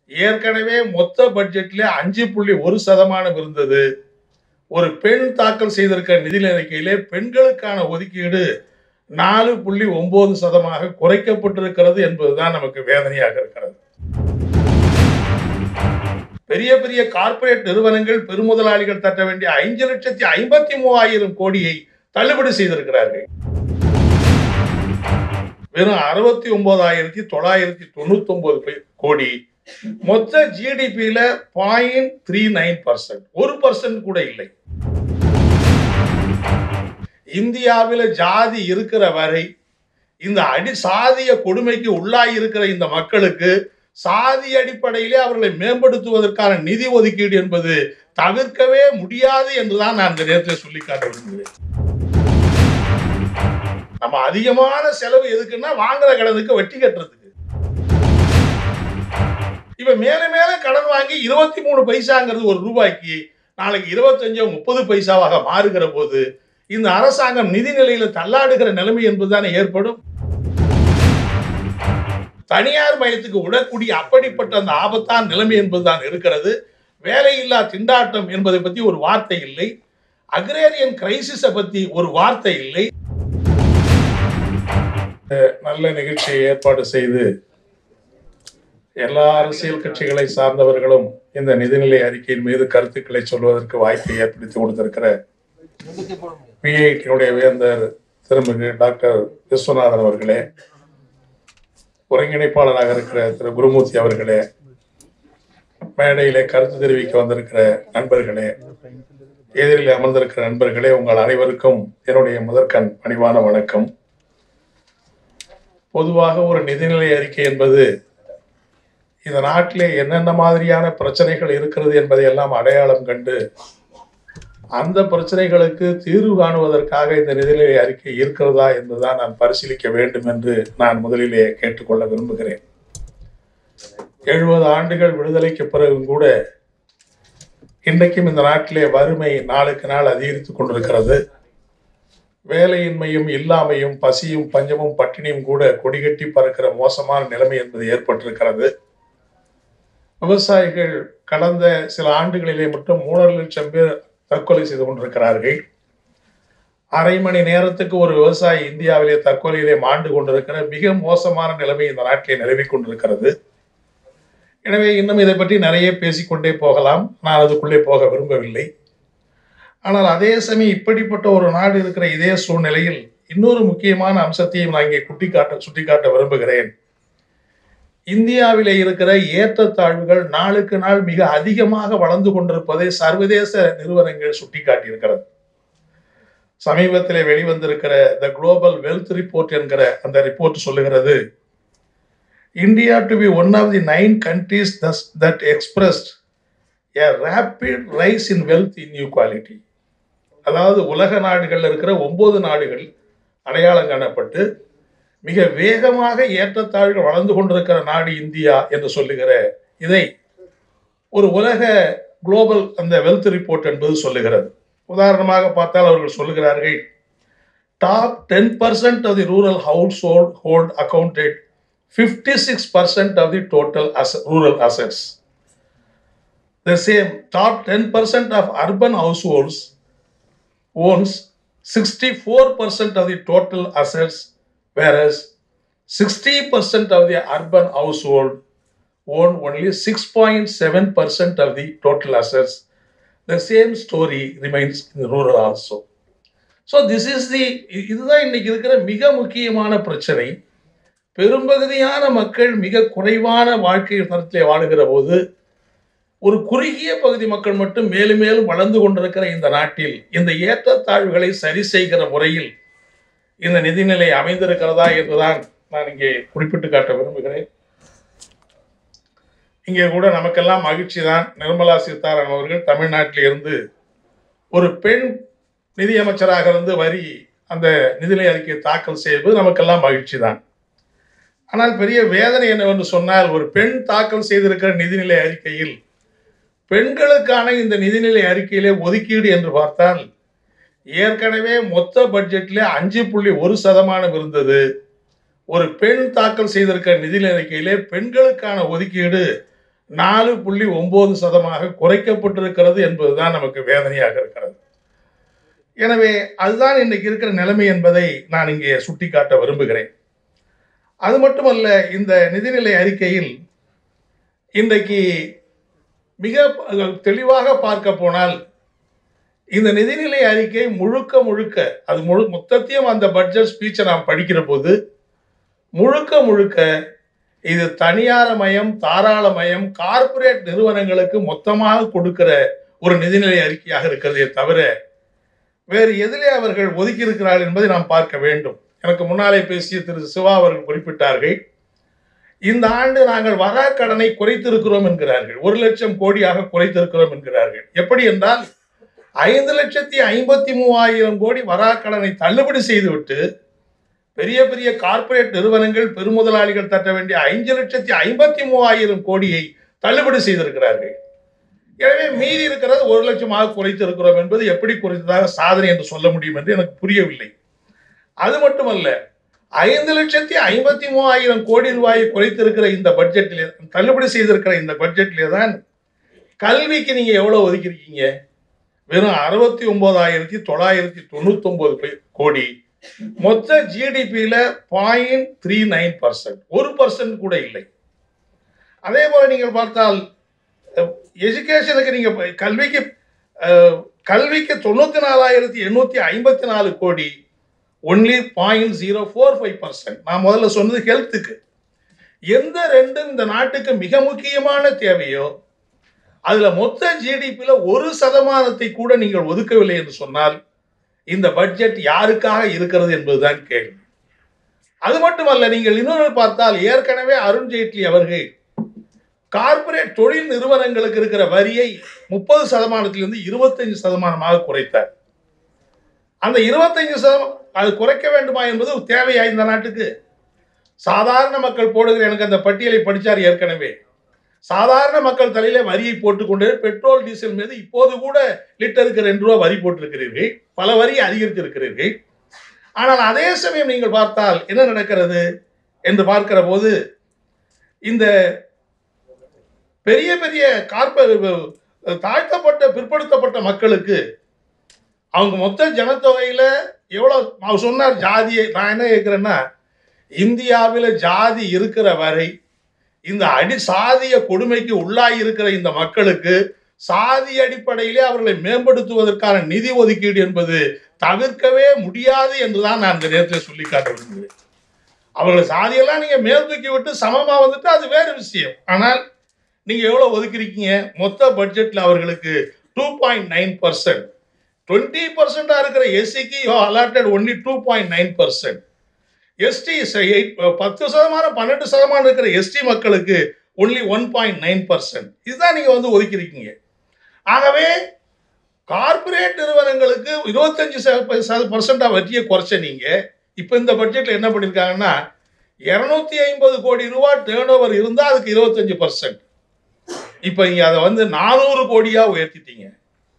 ஏற்கனவே மொத்த பட்ஜெட்ல அஞ்சு புள்ளி ஒரு சதமானம் இருந்தது ஒரு பெண் தாக்கல் செய்திருக்க நிதி அறிக்கையிலே பெண்களுக்கான ஒதுக்கீடு நாலு புள்ளி ஒன்பது சதமாக குறைக்கப்பட்டிருக்கிறது என்பதுதான் நமக்கு வேதனையாக இருக்கிறது பெரிய பெரிய கார்ப்பரேட் நிறுவனங்கள் பெருமுதலாளிகள் தட்ட வேண்டிய ஐந்து லட்சத்தி ஐம்பத்தி மூவாயிரம் கோடியை தள்ளுபடி செய்திருக்கிறார்கள் வெறும் அறுபத்தி ஒன்பதாயிரத்தி தொள்ளாயிரத்தி தொண்ணூத்தி ஒன்பது கோடி மொத்த ஜிடிபியில பாயிண்ட் த்ரீ நைன் பர்சன்ட் ஒரு பர்சன்ட் கூட இல்லை இந்தியாவில் ஜாதி இருக்கிற வரை இந்த அடி சாதிய கொடுமைக்கு உள்ளாகி இருக்கிற இந்த மக்களுக்கு சாதி அடிப்படையிலே அவர்களை மேம்படுத்துவதற்கான நிதி ஒதுக்கீடு என்பது தவிர்க்கவே முடியாது என்றுதான் நான் இந்த நேரத்தில் சொல்லி காட்ட விரும்புகிறேன் நம்ம அதிகமான செலவு எதுக்குன்னா வாங்குற கடனுக்கு வட்டி கட்டுறதுக்கு இப்ப மேல மேல கடன் வாங்கி இருபத்தி மூணு பைசாங்கிறது ஒரு ரூபாய்க்கு நாளைக்கு இருபத்தஞ்சோ முப்பது பைசாவாக மாறுகிற போது இந்த அரசாங்கம் நிதி நிலையில தள்ளாடுகிற நிலைமை என்பதுதானே ஏற்படும் தனியார் மையத்துக்கு விடக்கூடிய அப்படிப்பட்ட அந்த ஆபத்தான நிலைமை என்பதுதான் இருக்கிறது வேலையில்லா திண்டாட்டம் என்பதை பத்தி ஒரு வார்த்தை இல்லை அக்ரேரியன் கிரைசிஸை பத்தி ஒரு வார்த்தை இல்லை நல்ல நிகழ்ச்சியை ஏற்பாடு செய்து எல்லா அரசியல் கட்சிகளை சார்ந்தவர்களும் இந்த நிதிநிலை அறிக்கையின் மீது கருத்துக்களை சொல்வதற்கு வாய்ப்பை ஏற்படுத்தி கொடுத்திருக்கிற பிஐடியினுடைய வேந்தர் திருமிகு டாக்டர் விஸ்வநாதன் அவர்களே ஒருங்கிணைப்பாளராக இருக்கிற திரு குருமூர்த்தி அவர்களே மேடையிலே கருத்து தெரிவிக்க வந்திருக்கிற நண்பர்களே எதிரில் அமர்ந்திருக்கிற நண்பர்களே உங்கள் அனைவருக்கும் என்னுடைய முதற்கண் பணிவான வணக்கம் பொதுவாக ஒரு நிதிநிலை அறிக்கை என்பது இந்த நாட்டிலே என்னென்ன மாதிரியான பிரச்சனைகள் இருக்கிறது என்பதை எல்லாம் அடையாளம் கண்டு அந்த பிரச்சனைகளுக்கு தீர்வு காணுவதற்காக இந்த நிதிநிலை அறிக்கை இருக்கிறதா என்பதுதான் நான் பரிசீலிக்க வேண்டும் என்று நான் முதலிலே கேட்டுக்கொள்ள விரும்புகிறேன் எழுபது ஆண்டுகள் விடுதலைக்கு பிறகும் கூட இன்றைக்கும் இந்த நாட்டிலே வறுமை நாளுக்கு நாள் அதிகரித்துக் கொண்டிருக்கிறது வேலையின்மையும் இல்லாமையும் பசியும் பஞ்சமும் பட்டினியும் கூட கொடிகட்டி பறக்கிற மோசமான நிலைமை என்பது ஏற்பட்டிருக்கிறது விவசாயிகள் கடந்த சில ஆண்டுகளிலே மட்டும் மூணரை லட்சம் பேர் தற்கொலை செய்து கொண்டிருக்கிறார்கள் அரை மணி நேரத்துக்கு ஒரு விவசாயி இந்தியாவிலே தற்கொலையிலே மாண்டு கொண்டிருக்கிற மிக மோசமான நிலைமை இந்த நாட்டிலே நிலவி கொண்டிருக்கிறது எனவே இன்னும் இதை பற்றி நிறைய பேசிக்கொண்டே போகலாம் நான் அதுக்குள்ளே போக விரும்பவில்லை ஆனால் அதே சமயம் இப்படிப்பட்ட ஒரு நாடு இருக்கிற இதே சூழ்நிலையில் இன்னொரு முக்கியமான அம்சத்தையும் நான் இங்கே குட்டிக்காட்ட சுட்டிக்காட்ட விரும்புகிறேன் இந்தியாவிலே இருக்கிற ஏற்றத்தாழ்வுகள் நாளுக்கு நாள் மிக அதிகமாக வளர்ந்து கொண்டிருப்பதை சர்வதேச நிறுவனங்கள் சுட்டிக்காட்டியிருக்கிறது சமீபத்தில் வெளிவந்திருக்கிற த குளோபல் வெல்த் ரிப்போர்ட் என்கிற அந்த ரிப்போர்ட் சொல்லுகிறது India to be one of the nine countries that expressed a rapid rise in wealth in quality அதாவது உலக நாடுகளில் இருக்கிற ஒன்பது நாடுகள் அடையாளம் காணப்பட்டு மிக வேகமாக ஏற்றத்தாழ்வுகள் வளர்ந்து கொண்டிருக்கிற நாடு இந்தியா என்று சொல்லுகிற இதை ஒரு உலக குளோபல் அந்த வெல்த் ரிப்போர்ட் என்பது சொல்லுகிறது உதாரணமாக பார்த்தால் அவர்கள் சொல்லுகிறார்கள் top ten percent of the rural household hold accounted fifty six percent of the total rural assets the same top ten percent of urban households owns sixty four percent of the total assets whereas 60% of the urban household own only 6.7% of the total assets. The same story remains in rural also. So this is the இதுதான் இன்னைக்கு இருக்கிற மிக முக்கியமான பிரச்சனை பெரும்பகுதியான மக்கள் மிக குறைவான வாழ்க்கை தரத்திலே வாழுகிற போது ஒரு குறுகிய பகுதி மக்கள் மட்டும் மேலும் மேலும் வளர்ந்து கொண்டிருக்கிற இந்த நாட்டில் இந்த ஏற்றத்தாழ்வுகளை சரி செய்கிற முறையில் இந்த நிதிநிலை அமைந்திருக்கிறதா என்றுதான் நான் இங்கே குறிப்பிட்டு காட்ட விரும்புகிறேன் இங்கே கூட நமக்கெல்லாம் மகிழ்ச்சி தான் நிர்மலா சீதாராமன் அவர்கள் தமிழ்நாட்டில் இருந்து ஒரு பெண் நிதியமைச்சராக இருந்து வரி அந்த நிதிநிலை அறிக்கையை தாக்கல் செய்வது நமக்கெல்லாம் மகிழ்ச்சி தான் ஆனால் பெரிய வேதனை என்னவென்று சொன்னால் ஒரு பெண் தாக்கல் செய்திருக்கிற நிதிநிலை அறிக்கையில் பெண்களுக்கான இந்த நிதிநிலை அறிக்கையிலே ஒதுக்கீடு என்று பார்த்தால் ஏற்கனவே மொத்த பட்ஜெட்ல அஞ்சு புள்ளி ஒரு சதமானம் இருந்தது ஒரு பெண் தாக்கல் செய்திருக்க நிதி அறிக்கையிலே பெண்களுக்கான ஒதுக்கீடு நாலு புள்ளி ஒன்பது சதமாக குறைக்கப்பட்டிருக்கிறது என்பதுதான் நமக்கு வேதனையாக இருக்கிறது எனவே அதுதான் இன்னைக்கு இருக்கிற நிலைமை என்பதை நான் இங்கே சுட்டிக்காட்ட விரும்புகிறேன் அது மட்டுமல்ல இந்த நிதிநிலை அறிக்கையில் இன்றைக்கு மிக தெளிவாக பார்க்க போனால் இந்த நிதிநிலை அறிக்கை முழுக்க முழுக்க அது முழு மொத்தத்தையும் அந்த பட்ஜெட் ஸ்பீச்சை நாம் படிக்கிற போது முழுக்க முழுக்க இது தனியாரமயம் தாராளமயம் கார்ப்பரேட் நிறுவனங்களுக்கு மொத்தமாக கொடுக்கிற ஒரு நிதிநிலை அறிக்கையாக இருக்கிறதே தவிர வேறு எதிலே அவர்கள் ஒதுக்கி இருக்கிறார்கள் என்பதை நாம் பார்க்க வேண்டும் எனக்கு முன்னாலே பேசிய திரு சிவா அவர்கள் குறிப்பிட்டார்கள் இந்த ஆண்டு நாங்கள் வராக்கடனை குறைத்திருக்கிறோம் என்கிறார்கள் ஒரு லட்சம் கோடியாக குறைத்திருக்கிறோம் என்கிறார்கள் எப்படி என்றால் ஐந்து லட்சத்தி ஐம்பத்தி மூவாயிரம் கோடி வராக்கடனை தள்ளுபடி செய்துவிட்டு பெரிய பெரிய கார்ப்பரேட் நிறுவனங்கள் பெருமுதலாளிகள் தட்ட வேண்டிய ஐந்து லட்சத்தி ஐம்பத்தி மூவாயிரம் கோடியை தள்ளுபடி செய்திருக்கிறார்கள் எனவே மீதி இருக்கிறது ஒரு லட்சமாக குறைத்து இருக்கிறோம் என்பது எப்படி குறைத்ததாக சாதனை என்று சொல்ல முடியும் என்று எனக்கு புரியவில்லை அது மட்டுமல்ல ஐந்து லட்சத்தி ஐம்பத்தி மூவாயிரம் கோடி ரூபாயை குறைத்திருக்கிற இந்த பட்ஜெட்டிலே தள்ளுபடி செய்திருக்கிற இந்த பட்ஜெட்டிலே தான் கல்விக்கு நீங்க எவ்வளவு ஒதுக்கியிருக்கீங்க வெறும் அறுபத்தி ஒன்பதாயிரத்தி தொள்ளாயிரத்தி தொண்ணூத்தி ஒன்பது கோடி மொத்த ஜிடிபியில பாயிண்ட் த்ரீ நைன் பர்சன்ட் ஒரு பர்சன்ட் கூட இல்லை அதே போல நீங்கள் பார்த்தால் எஜுகேஷனுக்கு நீங்க கல்விக்கு அஹ், கல்விக்கு தொண்ணூத்தி நாலாயிரத்தி எண்ணூத்தி ஐம்பத்தி நாலு கோடி only point zero four five percent நான் முதல்ல சொன்னது ஹெல்த்துக்கு எந்த ரெண்டும் இந்த நாட்டுக்கு மிக முக்கியமான தேவையோ அதுல மொத்த ஜிடிபியில ஒரு சதமானத்தை கூட நீங்கள் ஒதுக்கவில்லை என்று சொன்னால் இந்த பட்ஜெட் யாருக்காக இருக்கிறது என்பதுதான் கேள்வி அது மட்டுமல்ல நீங்கள் இன்னொரு பார்த்தால் ஏற்கனவே அருண் ஜேட்லி அவர்கள் கார்ப்பரேட் தொழில் நிறுவனங்களுக்கு இருக்கிற வரியை முப்பது சதமானத்திலிருந்து இருபத்தஞ்சு சதமானமாக குறைத்தார் அந்த இருபத்தஞ்சு சதம் அது குறைக்க வேண்டுமா என்பது ஒரு தேவையா இந்த நாட்டுக்கு சாதாரண மக்கள் போடுகிற எனக்கு அந்த பட்டியலை படிச்சார் ஏற்கனவே சாதாரண மக்கள் தலையில வரியை போட்டுக்கொண்டு பெட்ரோல் டீசல் மீது இப்போது கூட லிட்டருக்கு ரெண்டு ரூபா வரி போட்டிருக்கிறீர்கள் பல வரி அதிகரித்திருக்கிறீர்கள் ஆனால் அதே சமயம் நீங்கள் பார்த்தால் என்ன நடக்கிறது என்று பார்க்கிற போது இந்த பெரிய பெரிய கார்ப்ப தாழ்த்தப்பட்ட பிற்படுத்தப்பட்ட மக்களுக்கு அவங்க மொத்த ஜனத்தொகையில எவ்வளவு அவர் சொன்னார் ஜாதியை நான் என்ன கேட்கிறேன்னா இந்தியாவில் ஜாதி இருக்கிற வரை இந்த அடி சாதிய கொடுமைக்கு உள்ளாகி இருக்கிற இந்த மக்களுக்கு சாதி அடிப்படையிலே அவர்களை மேம்படுத்துவதற்கான நிதி ஒதுக்கீடு என்பது தவிர்க்கவே முடியாது என்றுதான் நான் இந்த நேரத்தில் சொல்லி காட்ட விரும்புகிறேன் அவர்கள் சாதியெல்லாம் நீங்க மேல் தூக்கி விட்டு சமமா வந்துட்டு அது வேறு விஷயம் ஆனால் நீங்க எவ்வளவு ஒதுக்கிருக்கீங்க மொத்த பட்ஜெட்ல அவர்களுக்கு two point nine percent twenty பர்சன்டா இருக்கிற எஸ்சிக்கு allotted only two point nine percent ST பத்து சதமானம் பன்னெண்டு சதமானம் இருக்கிற எஸ்டி மக்களுக்கு only one point nine percent இதுதான் நீங்க வந்து ஒதுக்கிருக்கீங்க ஆகவே கார்ப்பரேட் நிறுவனங்களுக்கு இருபத்தஞ்சு பர்சன்டா வட்டியை குறைச்ச நீங்க இப்போ இந்த பட்ஜெட்ல என்ன பண்ணிருக்காங்கன்னா இருநூத்தி ஐம்பது கோடி ரூபாய் டேர்ன் ஓவர் இருந்தால் அதுக்கு இருபத்தஞ்சு பர்சன்ட் இப்போ நீங்க அதை வந்து நானூறு கோடியா உயர்த்திட்டீங்க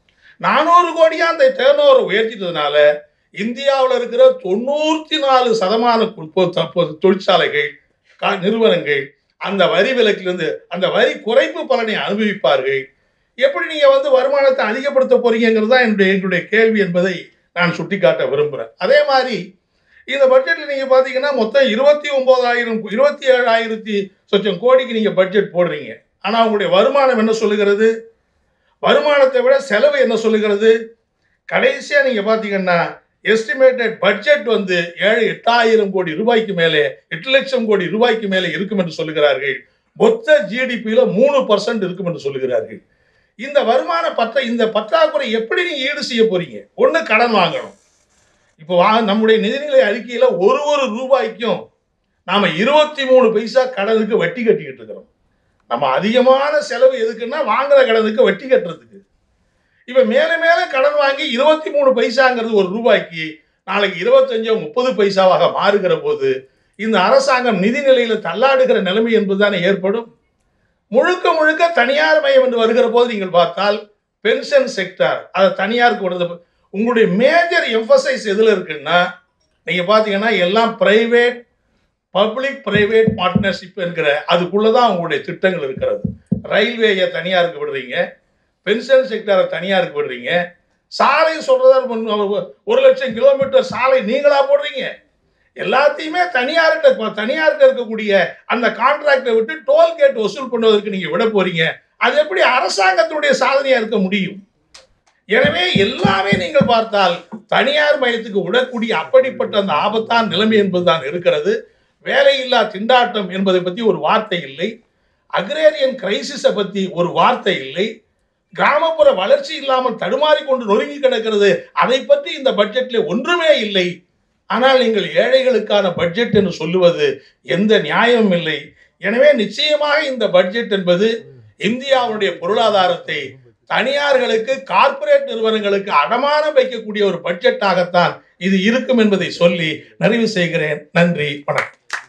நானூறு கோடியா அந்த டேர்ன் ஓவர் உயர்த்திட்டதுனால இந்தியாவில் இருக்கிற தொண்ணூற்றி நாலு சதமான கு- தற்போது தொழிற்சாலைகள் கா- நிறுவனங்கள் அந்த வரி விலக்கிலிருந்து அந்த வரி குறைப்பு பலனை அனுபவிப்பார்கள் எப்படி நீங்க வந்து வருமானத்தை அதிகப்படுத்த போறீங்கிறது தான் என்னுடைய எங்களுடைய கேள்வி என்பதை நான் சுட்டிக்காட்ட விரும்புகிறேன் அதே மாதிரி இந்த பட்ஜெட்ல நீங்க பாத்தீங்கன்னா மொத்தம் இருபத்தி ஒன்பதாயிரம் இருபத்தி ஏழாயிரத்தி சொச்சம் கோடிக்கு நீங்க பட்ஜெட் போடுறீங்க ஆனா உங்களுடைய வருமானம் என்ன சொல்லுகிறது வருமானத்தை விட செலவு என்ன சொல்லுகிறது கடைசியா நீங்க பாத்தீங்கன்னா எஸ்டிமேட்டட் பட்ஜெட் வந்து ஏழு எட்டாயிரம் கோடி ரூபாய்க்கு மேலே எட்டு லட்சம் கோடி ரூபாய்க்கு மேலே இருக்கும் என்று சொல்லுகிறார்கள் மொத்த ஜிடிபியில மூணு பர்சன்ட் இருக்கும் என்று சொல்லுகிறார்கள் இந்த வருமான பற்ற இந்த பற்றாக்குறை எப்படி நீங்க ஈடு செய்ய போறீங்க ஒண்ணு கடன் வாங்கணும் இப்போ வா நம்முடைய நிதிநிலை அறிக்கையில ஒரு ஒரு ரூபாய்க்கும் நாம இருபத்தி மூணு பைசா கடனுக்கு வட்டி கட்டிக்கிட்டு இருக்கிறோம் நம்ம அதிகமான செலவு எதுக்குன்னா வாங்குற கடனுக்கு வட்டி கட்டுறதுக்கு இப்ப மேல மேல கடன் வாங்கி இருபத்தி மூணு பைசாங்கிறது ஒரு ரூபாய்க்கு நாளைக்கு இருபத்தஞ்சோ முப்பது பைசாவாக மாறுகிற போது இந்த அரசாங்கம் நிதி நிலையில தள்ளாடுகிற நிலைமை என்பதுதானே ஏற்படும் முழுக்க முழுக்க தனியார் மயம் என்று வருகிற போது நீங்கள் பார்த்தால் பென்ஷன் செக்டார் அதை தனியாருக்கு கொடுத்த உங்களுடைய மேஜர் எம்பசைஸ் எதுல இருக்குன்னா நீங்க பாத்தீங்கன்னா எல்லாம் பிரைவேட் பப்ளிக் பிரைவேட் பார்ட்னர்ஷிப் என்கிற அதுக்குள்ளதான் உங்களுடைய திட்டங்கள் இருக்கிறது ரயில்வேயை தனியாருக்கு விடுறீங்க பென்ஷன் செக்டரை தனியாருக்கு விடுறீங்க சாலை சொல்றதா முன் ஒரு லட்சம் கிலோமீட்டர் சாலை நீங்களா போடுறீங்க எல்லாத்தையுமே தனியார்கிட்ட தனியார்கிட்ட இருக்கக்கூடிய அந்த கான்ட்ராக்டை விட்டு டோல்கேட் வசூல் பண்ணுவதற்கு நீங்க விட போறீங்க அது எப்படி அரசாங்கத்தினுடைய சாதனையா இருக்க முடியும் எனவே எல்லாமே நீங்கள் பார்த்தால் தனியார் மையத்துக்கு விடக்கூடிய அப்படிப்பட்ட அந்த ஆபத்தான நிலைமை என்பதுதான் இருக்கிறது வேலையில்லா திண்டாட்டம் என்பதை பற்றி ஒரு வார்த்தை இல்லை அக்ரேரியன் கிரைசிஸை பற்றி ஒரு வார்த்தை இல்லை கிராமப்புற வளர்ச்சி இல்லாமல் தடுமாறி கொண்டு நொறுங்கி கிடக்கிறது அதை பற்றி இந்த பட்ஜெட்ல ஒன்றுமே இல்லை ஆனால் நீங்கள் ஏழைகளுக்கான பட்ஜெட் என்று சொல்லுவது எந்த நியாயமும் இல்லை எனவே நிச்சயமாக இந்த பட்ஜெட் என்பது இந்தியாவுடைய பொருளாதாரத்தை தனியார்களுக்கு கார்ப்பரேட் நிறுவனங்களுக்கு அடமானம் வைக்கக்கூடிய ஒரு பட்ஜெட்டாகத்தான் இது இருக்கும் என்பதை சொல்லி நிறைவு செய்கிறேன் நன்றி வணக்கம்